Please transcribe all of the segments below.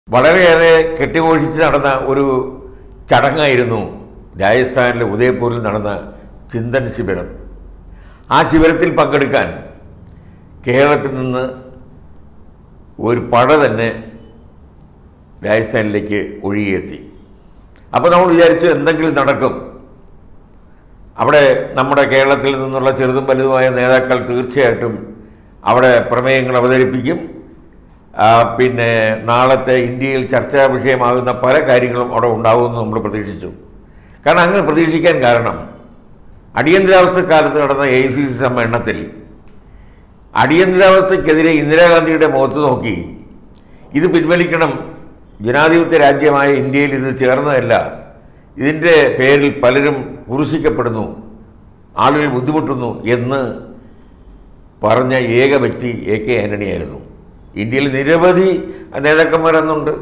വളരെയേറെ കെട്ടിഘോഷിച്ച് നടന്ന ഒരു ചടങ്ങായിരുന്നു രാജസ്ഥാനിലെ ഉദയപൂരിൽ നടന്ന ചിന്തൻ ശിബിരം ആ ശിബിരത്തിൽ പങ്കെടുക്കാൻ കേരളത്തിൽ നിന്ന് ഒരു പട തന്നെ രാജസ്ഥാനിലേക്ക് ഒഴുകിയെത്തി അപ്പോൾ നമ്മൾ വിചാരിച്ചു എന്തെങ്കിലും നടക്കും അവിടെ നമ്മുടെ കേരളത്തിൽ നിന്നുള്ള ചെറുതും വലുതുമായ നേതാക്കൾ തീർച്ചയായിട്ടും അവിടെ പ്രമേയങ്ങൾ അവതരിപ്പിക്കും ആ, പിന്നെ നാളത്തെ ഇന്ത്യയിൽ ചർച്ചാ വിഷയമാകുന്ന പല കാര്യങ്ങളും അവിടെ ഉണ്ടാകുമെന്ന് നമ്മൾ പ്രതീക്ഷിച്ചു കാരണം അങ്ങനെ പ്രതീക്ഷിക്കാൻ കാരണം അടിയന്തരാവസ്ഥക്കാലത്ത് നടന്ന എ സി സി സമ്മേളനത്തിൽ അടിയന്തരാവസ്ഥയ്ക്കെതിരെ ഇന്ദിരാഗാന്ധിയുടെ മുഖത്ത് നോക്കി ഇത് പിൻവലിക്കണം ജനാധിപത്യ രാജ്യമായ ഇന്ത്യയിൽ ഇത് ചേർന്നതല്ല ഇതിൻ്റെ പേരിൽ പലരും കുറിശിക്കപ്പെടുന്നു ആളുകൾ ബുദ്ധിമുട്ടുന്നു എന്ന് പറഞ്ഞ ഏക വ്യക്തി എ കെ ആൻ്റണിയായിരുന്നു ഇന്ത്യയിൽ നിരവധി നേതാക്കന്മാരെന്നുണ്ട്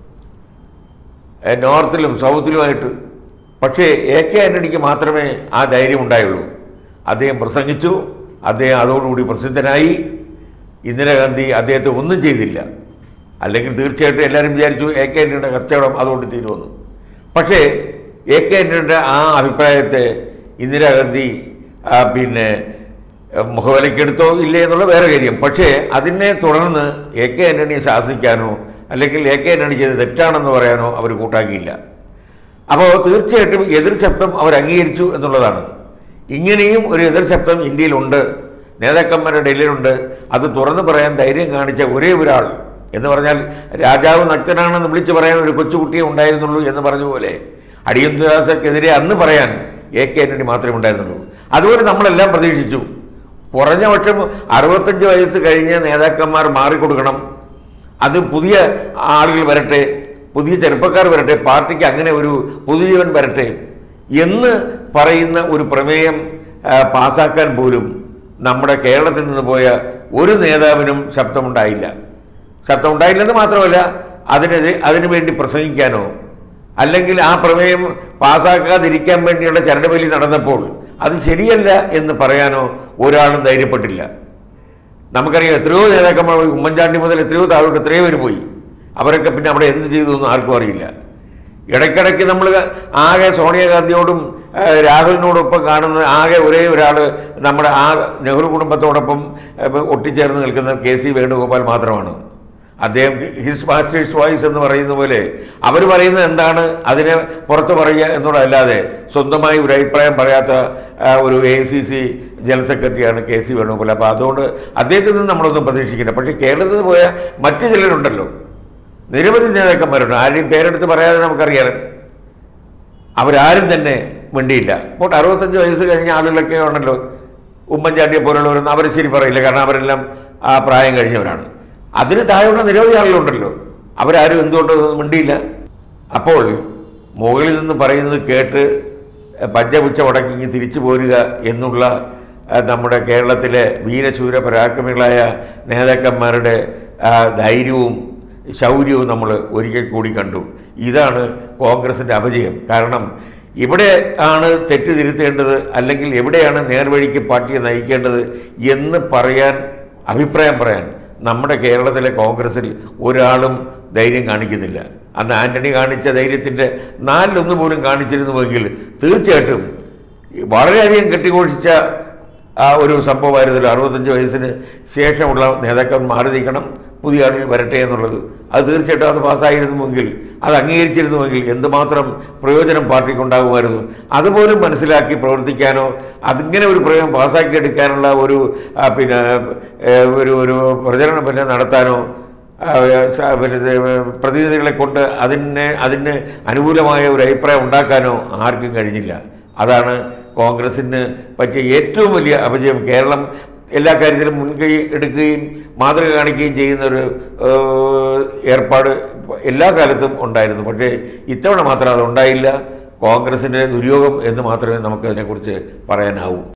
ഏഹ് നോർത്തിലും സൗത്തിലുമായിട്ട് പക്ഷേ എ കെ ആൻ്റണിക്ക് മാത്രമേ ആ ധൈര്യം ഉണ്ടായുള്ളൂ അദ്ദേഹം പ്രസംഗിച്ചു അദ്ദേഹം അതോടുകൂടി പ്രസിദ്ധനായി ഇന്ദിരാഗാന്ധി അദ്ദേഹത്തെ ഒന്നും ചെയ്തില്ല അല്ലെങ്കിൽ തീർച്ചയായിട്ടും എല്ലാവരും വിചാരിച്ചു എ കെ ആൻ്റണിയുടെ കച്ചവടം അതുകൊണ്ട് തീരുമെന്ന് പക്ഷേ എ കെ ആൻ്റണിയുടെ ആ അഭിപ്രായത്തെ ഇന്ദിരാഗാന്ധി ആ, പിന്നെ ഏഹ്, മുഖവിലക്കെടുത്തോ ഇല്ലേ എന്നുള്ള വേറെ കാര്യം പക്ഷേ അതിനെ തുടർന്ന് എ കെ ആൻ്റണിയെ ശാസിക്കാനോ അല്ലെങ്കിൽ എ കെ ആൻ്റണി ചെയ്ത് തെറ്റാണെന്ന് പറയാനോ അവർ കൂട്ടാക്കിയില്ല അപ്പോൾ തീർച്ചയായിട്ടും എതിർ ശബ്ദം അവർ അംഗീകരിച്ചു എന്നുള്ളതാണ് ഇങ്ങനെയും ഒരു എതിർ ശബ്ദം ഇന്ത്യയിലുണ്ട് നേതാക്കന്മാരുടെ ഡൽഹിയിലുണ്ട് അത് തുറന്നു പറയാൻ ധൈര്യം കാണിച്ച ഒരേ ഒരാൾ എന്ന് പറഞ്ഞാൽ രാജാവ് നഗ്നനാണെന്ന് വിളിച്ചു പറയാൻ ഒരു കൊച്ചുകുട്ടിയെ ഉണ്ടായിരുന്നുള്ളൂ എന്ന് പറഞ്ഞ പോലെ അടിയന്തരാവസ്ഥക്കെതിരെ അന്ന് പറയാൻ എ കെ ആന്റണി മാത്രമേ ഉണ്ടായിരുന്നുള്ളൂ അതുപോലെ നമ്മളെല്ലാം പ്രതീക്ഷിച്ചു കുറഞ്ഞ പക്ഷം അറുപത്തഞ്ച് വയസ്സ് കഴിഞ്ഞ നേതാക്കന്മാർ മാറിക്കൊടുക്കണം അത് പുതിയ ആളുകൾ വരട്ടെ പുതിയ ചെറുപ്പക്കാർ വരട്ടെ പാർട്ടിക്ക് അങ്ങനെ ഒരു പുതുജീവൻ വരട്ടെ എന്ന് പറയുന്ന ഒരു പ്രമേയം ആ, പാസാക്കാൻ പോലും നമ്മുടെ കേരളത്തിൽ നിന്ന് പോയ ഒരു നേതാവിനും ശബ്ദമുണ്ടായില്ല ശബ്ദമുണ്ടായില്ലെന്ന് മാത്രമല്ല അതിനെതിരെ അതിനു വേണ്ടി പ്രസംഗിക്കാനോ അല്ലെങ്കിൽ ആ പ്രമേയം പാസ്സാക്കാതിരിക്കാൻ വേണ്ടിയുള്ള ചരടുവലി നടന്നപ്പോൾ അത് ശരിയല്ല എന്ന് പറയാനോ ഒരാളും ധൈര്യപ്പെട്ടില്ല നമുക്കറിയാം എത്രയോ നേതാക്കന്മാർ പോയി ഉമ്മൻചാണ്ടി മുതൽ എത്രയോ താഴോട്ട് എത്രയോ പേര് പോയി അവരൊക്കെ പിന്നെ അവിടെ എന്ത് ചെയ്തു എന്ന് ആർക്കും അറിയില്ല ഇടയ്ക്കിടയ്ക്ക് നമ്മൾ ആകെ സോണിയാഗാന്ധിയോടും ആ, രാഹുലിനോടൊപ്പം കാണുന്ന ആകെ ഒരേ ഒരാൾ നമ്മുടെ ആ നെഹ്റു കുടുംബത്തോടൊപ്പം ആ, ഒട്ടിച്ചേർന്ന് നിൽക്കുന്ന കെ സി വേണുഗോപാൽ മാത്രമാണ് അദ്ദേഹം ഹിസ് മാസ്റ്റേഴ്സ് വോയിസ് എന്ന് പറയുന്ന പോലെ അവർ പറയുന്നത് എന്താണ് അതിനെ പുറത്ത് പറയുക എന്നുള്ളതല്ലാതെ സ്വന്തമായി ഒരു അഭിപ്രായം പറയാത്ത ആ, ഒരു എ സി സി ജനറൽ സെക്രട്ടറിയാണ് കെ സി വേണുഗോപാൽ അപ്പോൾ അതുകൊണ്ട് അദ്ദേഹത്തിൽ നിന്ന് നമ്മളൊന്നും പ്രതീക്ഷിക്കില്ല പക്ഷേ കേരളത്തിൽ നിന്ന് പോയ മറ്റു ചിലരുണ്ടല്ലോ നിരവധി നേതാക്കന്മാരുണ്ട് ആരെയും പേരെടുത്ത് പറയാതെ നമുക്കറിയാം അവരാരും തന്നെ മിണ്ടിയില്ല ഇപ്പോൾ അറുപത്തഞ്ച് വയസ്സ് കഴിഞ്ഞ ആളുകളൊക്കെ ആണല്ലോ ഉമ്മൻചാണ്ടിയെ പോലുള്ളവരൊന്നും അവർ ശരി പറയില്ല കാരണം അവരെല്ലാം ആ പ്രായം കഴിഞ്ഞവരാണ് അതിന് താഴെയുള്ള നിരവധി ആളുകളുണ്ടല്ലോ അവരാരും എന്തുകൊണ്ട് ഇതൊന്നും മിണ്ടിയില്ല അപ്പോൾ മുകളിൽ നിന്ന് പറയുന്നത് കേട്ട് പഞ്ചപുച്ച മുടക്കി തിരിച്ചു പോരുക എന്നുള്ള ആ, നമ്മുടെ കേരളത്തിലെ വീരശൂര പരാക്രമികളായ നേതാക്കന്മാരുടെ ആ, ധൈര്യവും ശൗര്യവും നമ്മൾ ഒരിക്കൽ കൂടി കണ്ടു ഇതാണ് കോൺഗ്രസിൻ്റെ അപജയം കാരണം ഇവിടെ ആണ് തെറ്റ് തിരുത്തേണ്ടത് അല്ലെങ്കിൽ എവിടെയാണ് നേർവഴിക്ക് പാർട്ടിയെ നയിക്കേണ്ടത് എന്ന് പറയാൻ അഭിപ്രായം പറയാൻ നമ്മുടെ കേരളത്തിലെ കോൺഗ്രസിൽ ഒരാളും ധൈര്യം കാണിക്കുന്നില്ല അന്ന് ആന്റണി കാണിച്ച ധൈര്യത്തിൻ്റെ നാലിലൊന്ന് പോലും കാണിച്ചിരുന്നുവെങ്കിൽ തീർച്ചയായിട്ടും വളരെയധികം കെട്ടിഘോഷിച്ച ആ ഒരു സംഭവമായിരുന്നല്ലോ അറുപത്തഞ്ച് വയസ്സിന് ശേഷമുള്ള നേതാക്കൾ മാറി നീക്കണം പുതിയ ആളുകൾ വരട്ടെ എന്നുള്ളത് അത് തീർച്ചയായിട്ടും അത് പാസ്സായിരുന്നുവെങ്കിൽ അത് അംഗീകരിച്ചിരുന്നുവെങ്കിൽ എന്തുമാത്രം പ്രയോജനം പാർട്ടിക്ക് ഉണ്ടാകുമായിരുന്നു അതുപോലും മനസ്സിലാക്കി പ്രവർത്തിക്കാനോ അതിങ്ങനെ ഒരു പ്രയോഗം പാസ്സാക്കി എടുക്കാനുള്ള ഒരു ആ, പിന്നെ ഏ, ഒരു ഒരു പ്രചരണം പിന്നെ നടത്താനോ ആ, സ- പിന്നെ ഇത് പ്രതിനിധികളെ കൊണ്ട് അതിനെ അതിന് അനുകൂലമായ ഒരു അഭിപ്രായം ഉണ്ടാക്കാനോ ആർക്കും കഴിഞ്ഞില്ല അതാണ് കോൺഗ്രസിന് പറ്റിയ ഏറ്റവും വലിയ അപജയം കേരളം എല്ലാ കാര്യത്തിലും മുൻകൈ എടുക്കുകയും മാതൃക കാണിക്കുകയും ചെയ്യുന്ന ഒരു ഏഹ്, ഏർപ്പാട് എല്ലാ കാലത്തും ഉണ്ടായിരുന്നു പക്ഷേ ഇത്തവണ മാത്രം അത് ഉണ്ടായില്ല കോൺഗ്രസിൻ്റെ ദുര്യോഗം എന്ന് മാത്രമേ നമുക്ക് അതിനെക്കുറിച്ച് പറയാനാവൂ